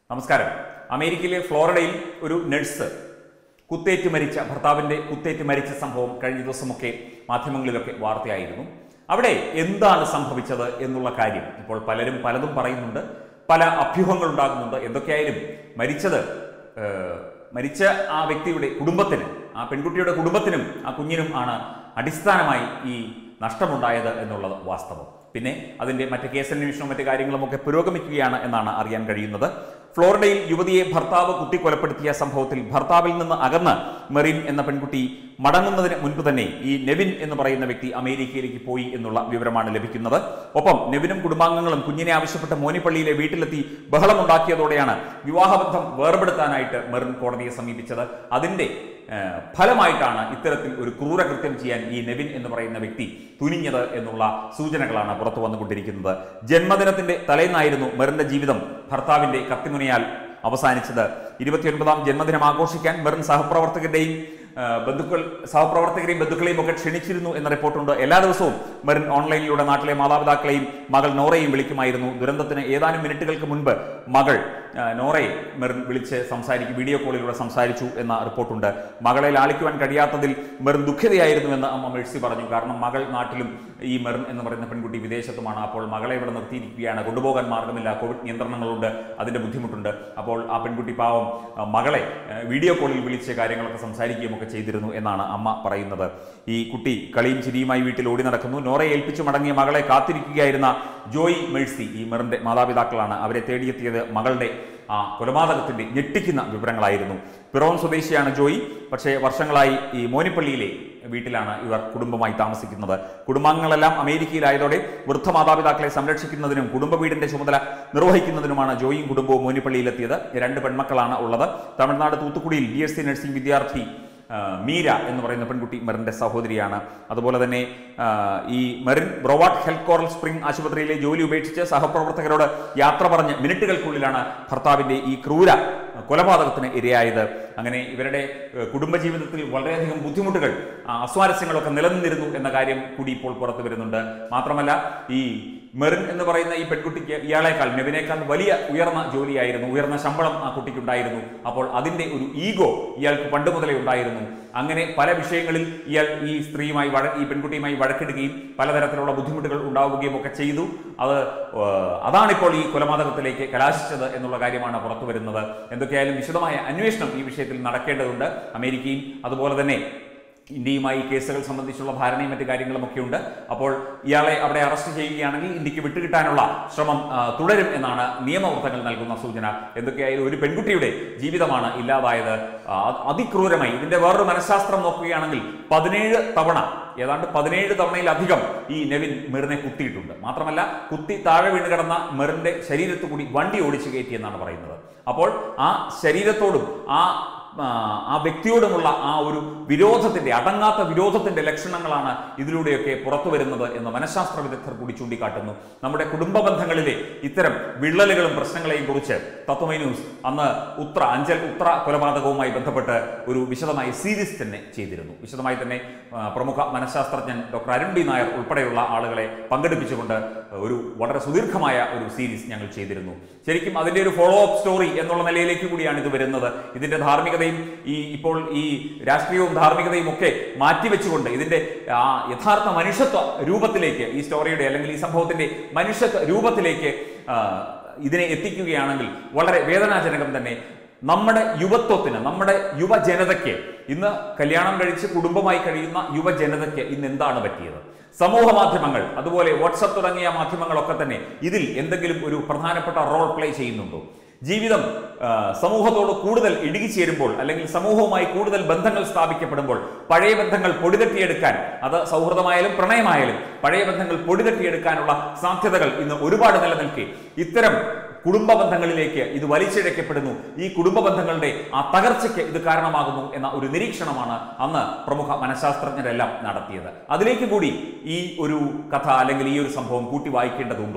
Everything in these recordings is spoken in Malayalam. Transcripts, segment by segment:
നമസ്കാരം അമേരിക്കയിലെ ഫ്ലോറിഡയിൽ ഒരു നഴ്സ് കുത്തേറ്റ് മരിച്ച ഭർത്താവിന്റെ കുത്തേറ്റ് മരിച്ച സംഭവം കഴിഞ്ഞ ദിവസമൊക്കെ മാധ്യമങ്ങളിലൊക്കെ വാർത്തയായിരുന്നു അവിടെ എന്താണ് സംഭവിച്ചത് എന്നുള്ള കാര്യം ഇപ്പോൾ പലരും പലതും പറയുന്നുണ്ട് പല അഭ്യൂഹങ്ങൾ ഉണ്ടാകുന്നുണ്ട് എന്തൊക്കെയായാലും മരിച്ചത് ഏഹ്, മരിച്ച ആ വ്യക്തിയുടെ കുടുംബത്തിന് ആ പെൺകുട്ടിയുടെ കുടുംബത്തിനും ആ കുഞ്ഞിനും ആണ് അടിസ്ഥാനമായി ഈ നഷ്ടമുണ്ടായത് എന്നുള്ളത് വാസ്തവം പിന്നെ അതിന്റെ മറ്റ് കേസന്വേഷണവും മറ്റു കാര്യങ്ങളും ഒക്കെ പുരോഗമിക്കുകയാണ് എന്നാണ് അറിയാൻ കഴിയുന്നത് ഫ്ലോറിഡയിൽ യുവതിയെ ഭർത്താവ് കുത്തിക്കൊലപ്പെടുത്തിയ സംഭവത്തിൽ ഭർത്താവിൽ നിന്ന് അകന്ന് മെറിൻ എന്ന പെൺകുട്ടി മടങ്ങുന്നതിന് മുൻപ് തന്നെ ഈ നെവിൻ എന്ന് പറയുന്ന വ്യക്തി അമേരിക്കയിലേക്ക് പോയി എന്നുള്ള വിവരമാണ് ലഭിക്കുന്നത് ഒപ്പം നെവിനും കുടുംബാംഗങ്ങളും കുഞ്ഞിനെ ആവശ്യപ്പെട്ട് മോനിപ്പള്ളിയിലെ വീട്ടിലെത്തി ബഹളമുണ്ടാക്കിയതോടെയാണ് വിവാഹബന്ധം വേർപെടുത്താനായിട്ട് മെറിൻ കോടതിയെ സമീപിച്ചത് അതിന്റെ ഏഹ്, ഫലമായിട്ടാണ് ഇത്തരത്തിൽ ഒരു ക്രൂരകൃത്യം ചെയ്യാൻ ഈ നെവിൻ എന്ന് പറയുന്ന വ്യക്തി തുനിഞ്ഞത് എന്നുള്ള സൂചനകളാണ് പുറത്തു വന്നുകൊണ്ടിരിക്കുന്നത് ജന്മദിനത്തിന്റെ തലേന്നായിരുന്നു മെറിന്റെ ജീവിതം ഭർത്താവിന്റെ കത്തിമുനയാൽ അവസാനിച്ചത് ഇരുപത്തിയൊൻപതാം ജന്മദിനം ആഘോഷിക്കാൻ മെറിൻ സഹപ്രവർത്തകരുടെയും ആ, ബന്ധുക്കൾ സഹപ്രവർത്തകരെയും ബന്ധുക്കളെയും ഒക്കെ ക്ഷണിച്ചിരുന്നു എന്ന റിപ്പോർട്ടുണ്ട് എല്ലാ ദിവസവും മെറിൻ ഓൺലൈനിലൂടെ നാട്ടിലെ മാതാപിതാക്കളെയും മകൾ നോറയെയും വിളിക്കുമായിരുന്നു ദുരന്തത്തിന് ഏതാനും മിനിറ്റുകൾക്ക് മുൻപ് മകൾ ആ, നോറയെ മെറിൻ വിളിച്ച് സംസാരിക്കും വീഡിയോ കോളിലൂടെ സംസാരിച്ചു എന്ന റിപ്പോർട്ടുണ്ട് മകളെ ലാളിക്കുവാൻ കഴിയാത്തതിൽ മെറിൻ ദുഃഖിതയായിരുന്നുവെന്ന് അമ്മ മെഴ്സി പറഞ്ഞു കാരണം മകൾ നാട്ടിലും ഈ മെറിൻ എന്ന് പറയുന്ന പെൺകുട്ടി വിദേശത്തുമാണ് അപ്പോൾ മകളെ ഇവിടെ നിർത്തിയിരിക്കുകയാണ് കൊണ്ടുപോകാൻ മാർഗമില്ല കോവിഡ് നിയന്ത്രണങ്ങളുണ്ട് അതിന്റെ ബുദ്ധിമുട്ടുണ്ട് അപ്പോൾ ആ പെൺകുട്ടി പാവം ആ, മകളെ ആ, വീഡിയോ കോളിൽ വിളിച്ച് കാര്യങ്ങളൊക്കെ സംസാരിക്കുകയും ഒക്കെ ചെയ്തിരുന്നു എന്നാണ് അമ്മ പറയുന്നത് ഈ കുട്ടി കളിയും ചിരിയുമായി വീട്ടിൽ ഓടി നടക്കുന്നു നോറയെ ഏൽപ്പിച്ചു മടങ്ങിയ മകളെ കാത്തിരിക്കുകയായിരുന്ന ജോയി മേഴ്സി ഈ മെറിന്റെ മാതാപിതാക്കളാണ് അവരെ തേടിയെത്തിയത് മകളുടെ ആ കൊലപാതകത്തിന്റെ ഞെട്ടിക്കുന്ന വിവരങ്ങളായിരുന്നു പിറോൺ സ്വദേശിയാണ് ജോയി പക്ഷേ വർഷങ്ങളായി ഈ മോനിപ്പള്ളിയിലെ വീട്ടിലാണ് ഇവർ കുടുംബമായി താമസിക്കുന്നത് കുടുംബാംഗങ്ങളെല്ലാം അമേരിക്കയിലായതോടെ വൃദ്ധ മാതാപിതാക്കളെ സംരക്ഷിക്കുന്നതിനും കുടുംബ വീടിന്റെ ചുമതല നിർവഹിക്കുന്നതിനുമാണ് ജോയിയും കുടുംബവും മോനിപ്പള്ളിയിലെത്തിയത് രണ്ട് പെൺമക്കളാണ് ഉള്ളത് തമിഴ്നാട് തൂത്തുക്കുടിയിൽ ബി എസ് സി നഴ്സിംഗ് വിദ്യാർത്ഥി ആ, മീര എന്ന് പറയുന്ന പെൺകുട്ടി മെറിന്റെ സഹോദരിയാണ് അതുപോലെ തന്നെ ആ, ഈ Merin Broward Health Coral Spring ആശുപത്രിയിലെ ജോലി ഉപേക്ഷിച്ച് സഹപ്രവർത്തകരോട് യാത്ര പറഞ്ഞ് മിനിറ്റുകൾക്കുള്ളിലാണ് ഭർത്താവിന്റെ ഈ ക്രൂര കൊലപാതകത്തിന് ഇരയായത് അങ്ങനെ ഇവരുടെ ഏഹ്, കുടുംബജീവിതത്തിൽ വളരെയധികം ബുദ്ധിമുട്ടുകൾ ആ, അസ്വാരസ്യങ്ങളൊക്കെ നിലനിന്നിരുന്നു എന്ന കാര്യം കൂടി ഇപ്പോൾ പുറത്തു വരുന്നുണ്ട് മാത്രമല്ല ഈ മെറിൻ എന്ന് പറയുന്ന ഈ പെൺകുട്ടിക്ക് ഇയാളെക്കാൾ നെവിനേക്കാൾ വലിയ ഉയർന്ന ജോലിയായിരുന്നു ഉയർന്ന ശമ്പളം ആ കുട്ടിക്കുണ്ടായിരുന്നു അപ്പോൾ അതിന്റെ ഒരു ഈഗോ ഇയാൾക്ക് പണ്ട് മുതലേ ഉണ്ടായിരുന്നു അങ്ങനെ പല വിഷയങ്ങളിൽ ഇയാൾ ഈ സ്ത്രീയുമായി വഴ ഈ പെൺകുട്ടിയുമായി വഴക്കിടുകയും പലതരത്തിലുള്ള ബുദ്ധിമുട്ടുകൾ ഉണ്ടാവുകയും ഒക്കെ ചെയ്തു അത് ഏഹ്, അതാണിപ്പോൾ ഈ കൊലപാതകത്തിലേക്ക് കലാശിച്ചത് എന്നുള്ള കാര്യമാണ് പുറത്തു വരുന്നത് എന്തൊക്കെയായാലും വിശദമായ അന്വേഷണം ഈ വിഷയത്തിൽ നടക്കേണ്ടതുണ്ട് അമേരിക്കയും അതുപോലെ തന്നെ ഇന്ത്യയുമായി കേസുകൾ സംബന്ധിച്ചുള്ള ധാരണയും മറ്റു കാര്യങ്ങളും ഒക്കെ ഉണ്ട് അപ്പോൾ ഇയാളെ അവിടെ അറസ്റ്റ് ചെയ്യുകയാണെങ്കിൽ ഇന്ത്യക്ക് വിട്ടുകിട്ടാനുള്ള ശ്രമം ആ, തുടരും എന്നാണ് നിയമവൃത്തങ്ങൾ നൽകുന്ന സൂചന എന്തൊക്കെയായാലും ഒരു പെൺകുട്ടിയുടെ ജീവിതമാണ് ഇല്ലാതായത് ആ, അതിക്രൂരമായി ഇതിന്റെ വേറൊരു മനഃശാസ്ത്രം നോക്കുകയാണെങ്കിൽ പതിനേഴ് തവണ ഏതാണ്ട് പതിനേഴ് തവണയിലധികം ഈ നെവിൻ മെറിനെ കുത്തിയിട്ടുണ്ട് മാത്രമല്ല കുത്തി താഴെ വീണ് കിടന്ന മെറിന്റെ ശരീരത്തു കൂടി വണ്ടി ഓടിച്ചു കയറ്റി എന്നാണ് പറയുന്നത് അപ്പോൾ ആ ശരീരത്തോടും ആ ആ, ആ വ്യക്തിയോടുമുള്ള ആ ഒരു വിരോധത്തിന്റെ അടങ്ങാത്ത വിരോധത്തിന്റെ ലക്ഷണങ്ങളാണ് ഇതിലൂടെയൊക്കെ പുറത്തു വരുന്നത് എന്ന് മനഃശാസ്ത്ര വിദഗ്ധർ കൂടി ചൂണ്ടിക്കാട്ടുന്നു നമ്മുടെ കുടുംബ ബന്ധങ്ങളിലെ ഇത്തരം വിള്ളലുകളും പ്രശ്നങ്ങളെയും കുറിച്ച് തത്വമൈ ന്യൂസ് അന്ന് ഉത്ര അഞ്ചൽ ഉത്ര കൊലപാതകവുമായി ബന്ധപ്പെട്ട് ഒരു വിശദമായ സീരീസ് തന്നെ ചെയ്തിരുന്നു വിശദമായി തന്നെ ആ, പ്രമുഖ മനഃശാസ്ത്രജ്ഞൻ ഡോക്ടർ അരുൺ ബി നായർ ഉൾപ്പെടെയുള്ള ആളുകളെ പങ്കെടുപ്പിച്ചുകൊണ്ട് ഒരു വളരെ സുദീർഘമായ ഒരു സീരീസ് ഞങ്ങൾ ചെയ്തിരുന്നു ശരിക്കും അതിന്റെ ഒരു ഫോളോ അപ്പ് സ്റ്റോറി എന്നുള്ള നിലയിലേക്ക് കൂടിയാണ് ഇത് വരുന്നത് ഇതിന്റെ ധാർമ്മികതയും ഈ ഇപ്പോൾ ഈ രാഷ്ട്രീയവും ധാർമ്മികതയും ഒക്കെ മാറ്റിവെച്ചുകൊണ്ട് ഇതിന്റെ ആ യഥാർത്ഥ മനുഷ്യത്വ രൂപത്തിലേക്ക് ഈ സ്റ്റോറിയുടെ അല്ലെങ്കിൽ ഈ സംഭവത്തിന്റെ മനുഷ്യത്വ രൂപത്തിലേക്ക് ആ, ഇതിനെ എത്തിക്കുകയാണെങ്കിൽ വളരെ വേദനാജനകം തന്നെ നമ്മുടെ യുവത്വത്തിന് നമ്മുടെ യുവജനതയ്ക്ക് ഇന്ന് കല്യാണം കഴിച്ച് കുടുംബമായി കഴിയുന്ന യുവജനതയ്ക്ക് ഇന്ന് എന്താണ് പറ്റിയത് സമൂഹ മാധ്യമങ്ങൾ അതുപോലെ വാട്സപ്പ് തുടങ്ങിയ മാധ്യമങ്ങളൊക്കെ തന്നെ ഇതിൽ എന്തെങ്കിലും ഒരു പ്രധാനപ്പെട്ട റോൾ പ്ലേ ചെയ്യുന്നുണ്ടോ ജീവിതം ആ, സമൂഹത്തോട് കൂടുതൽ ഇടുകിച്ചേരുമ്പോൾ അല്ലെങ്കിൽ സമൂഹവുമായി കൂടുതൽ ബന്ധങ്ങൾ സ്ഥാപിക്കപ്പെടുമ്പോൾ പഴയ ബന്ധങ്ങൾ പൊടിതട്ടിയെടുക്കാൻ അത് സൗഹൃദമായാലും പ്രണയമായാലും പഴയ ബന്ധങ്ങൾ പൊടിതട്ടിയെടുക്കാനുള്ള സാധ്യതകൾ ഇന്ന് ഒരുപാട് നിലനിൽക്കെ ഇത്തരം കുടുംബ ബന്ധങ്ങളിലേക്ക് ഇത് വലിച്ചിഴക്കപ്പെടുന്നു ഈ കുടുംബ ബന്ധങ്ങളുടെ ആ തകർച്ചയ്ക്ക് ഇത് കാരണമാകുന്നു എന്ന ഒരു നിരീക്ഷണമാണ് അന്ന് പ്രമുഖ മനഃശാസ്ത്രജ്ഞരെല്ലാം നടത്തിയത് അതിലേക്ക് കൂടി ഈ ഒരു കഥ അല്ലെങ്കിൽ ഈ ഒരു സംഭവം കൂട്ടി വായിക്കേണ്ടതുണ്ടോ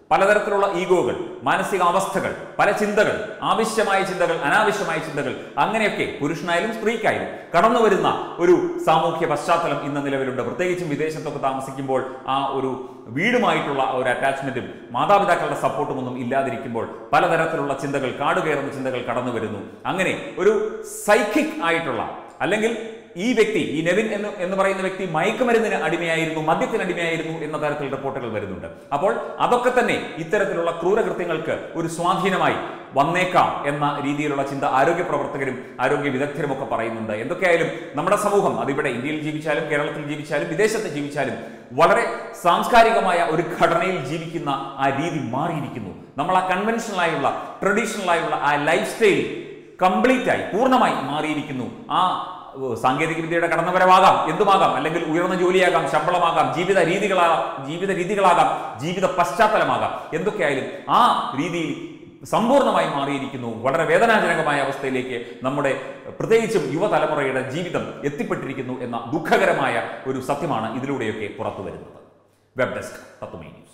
പലതരത്തിലുള്ള ഈഗോകൾ മാനസികാവസ്ഥകൾ പല ചിന്തകൾ ആവശ്യമായ ചിന്തകൾ അനാവശ്യമായ ചിന്തകൾ അങ്ങനെയൊക്കെ പുരുഷനായാലും സ്ത്രീക്കായാലും കടന്നു വരുന്ന ഒരു സാമൂഹ്യ പശ്ചാത്തലം ഇന്ന് നിലവിലുണ്ട് പ്രത്യേകിച്ചും വിദേശത്തൊക്കെ താമസിക്കുമ്പോൾ ആ ഒരു വീടുമായിട്ടുള്ള ആ ഒരു അറ്റാച്ച്മെന്റും മാതാപിതാക്കളുടെ സപ്പോർട്ടും ഒന്നും ഇല്ലാതിരിക്കുമ്പോൾ പലതരത്തിലുള്ള ചിന്തകൾ കാടുകയറുന്ന ചിന്തകൾ കടന്നു വരുന്നു അങ്ങനെ ഒരു സൈക്കിക് ആയിട്ടുള്ള അല്ലെങ്കിൽ ഈ വ്യക്തി ഈ നെവിൻ എന്ന് എന്ന് പറയുന്ന വ്യക്തി മയക്കുമരുന്നിന് അടിമയായിരുന്നു മദ്യത്തിന് അടിമയായിരുന്നു എന്ന തരത്തിൽ റിപ്പോർട്ടുകൾ വരുന്നുണ്ട് അപ്പോൾ അതൊക്കെ തന്നെ ഇത്തരത്തിലുള്ള ക്രൂരകൃത്യങ്ങൾക്ക് ഒരു സ്വാധീനമായി വന്നേക്കാം എന്ന രീതിയിലുള്ള ചിന്ത ആരോഗ്യ പ്രവർത്തകരും ആരോഗ്യ വിദഗ്ധരും ഒക്കെ പറയുന്നുണ്ട് എന്തൊക്കെയായാലും നമ്മുടെ സമൂഹം അതിവിടെ ഇന്ത്യയിൽ ജീവിച്ചാലും കേരളത്തിൽ ജീവിച്ചാലും വിദേശത്ത് ജീവിച്ചാലും വളരെ സാംസ്കാരികമായ ഒരു ഘടനയിൽ ജീവിക്കുന്ന ആ രീതി മാറിയിരിക്കുന്നു നമ്മൾ ആ കൺവെൻഷണൽ ആയുള്ള ട്രഡീഷണൽ ആയുള്ള ആ ലൈഫ് സ്റ്റൈൽ കംപ്ലീറ്റ് ആയി പൂർണ്ണമായി മാറിയിരിക്കുന്നു ആ ഏഹ്, സാങ്കേതിക വിദ്യയുടെ കടന്നുവരവാകാം എന്തുമാകാം അല്ലെങ്കിൽ ഉയർന്ന ജോലിയാകാം ശമ്പളമാകാം ജീവിത രീതികളാകാം ജീവിത രീതികളാകാം ജീവിത പശ്ചാത്തലമാകാം എന്തൊക്കെയായാലും ആ രീതിയിൽ സമ്പൂർണ്ണമായി മാറിയിരിക്കുന്നു വളരെ വേദനാജനകമായ അവസ്ഥയിലേക്ക് നമ്മുടെ പ്രത്യേകിച്ചും യുവതലമുറയുടെ ജീവിതം എത്തിപ്പെട്ടിരിക്കുന്നു എന്ന ദുഃഖകരമായ ഒരു സത്യമാണ് ഇതിലൂടെയൊക്കെ പുറത്തു വരുന്നത് വെബ് ഡെസ്ക് തത്വമേ ന്യൂസ്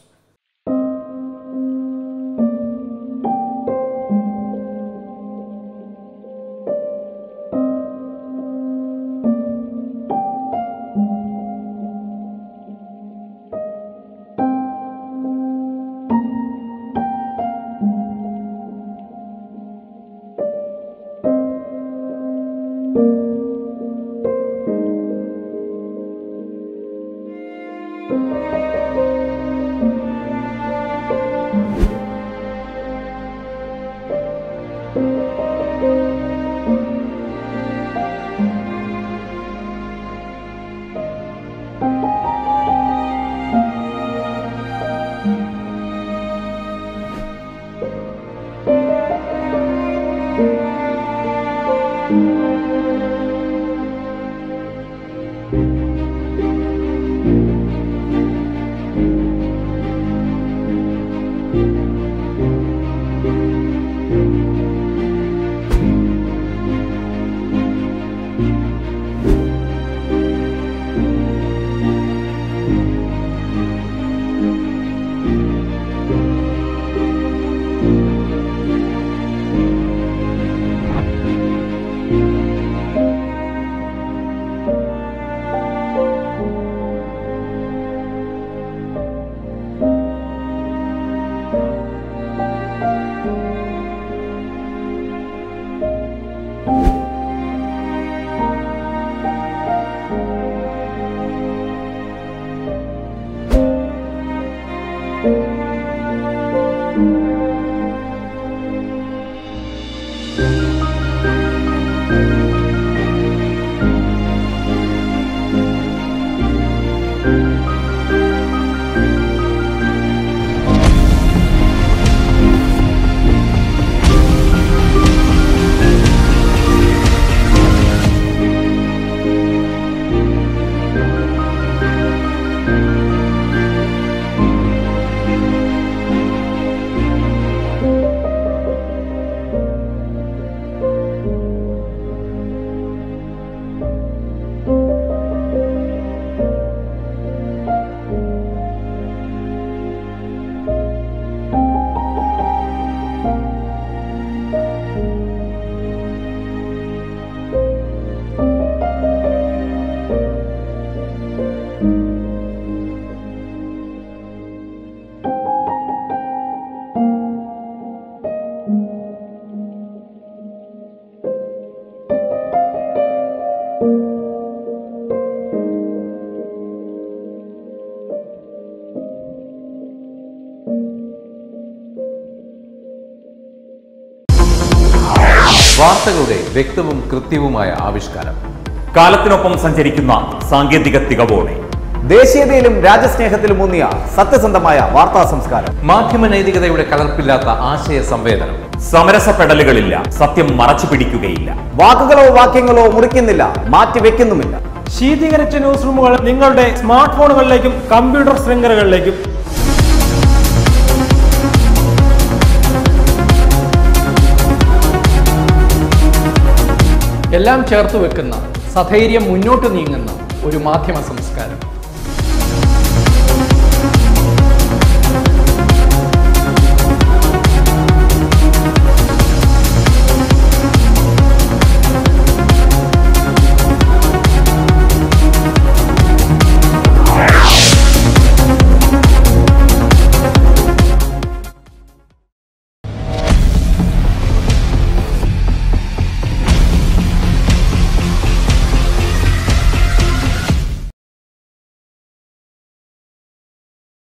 വാർത്തകളുടെ വ്യക്തവും കൃത്യവുമായ ആവിഷ്കാരം കാലത്തിനൊപ്പം സഞ്ചരിക്കുന്ന സാങ്കേതിക തികവോടെ ദേശീയതയിലും രാജ്യസ്നേഹത്തിലും ഊന്നിയ സത്യസന്ധമായ വാർത്താ സംസ്കാരം മാധ്യമ നൈതികതയുടെ കലർപ്പില്ലാത്ത ആശയ സംവേദനം സമരസപ്പെടലുകളില്ല സത്യം മറച്ചു പിടിക്കുകയില്ല വാക്കുകളോ വാക്യങ്ങളോ മുറിക്കുന്നില്ല മാറ്റിവെക്കുന്നുമില്ല ശീതീകരിച്ച ന്യൂസ് റൂമുകൾ നിങ്ങളുടെ സ്മാർട്ട് ഫോണുകളിലേക്കും കമ്പ്യൂട്ടർ ശൃംഖലകളിലേക്കും എല്ലാം ചേർത്ത് വെക്കുന്ന സധൈര്യം മുന്നോട്ട് നീങ്ങുന്ന ഒരു മാധ്യമ സംസ്കാരം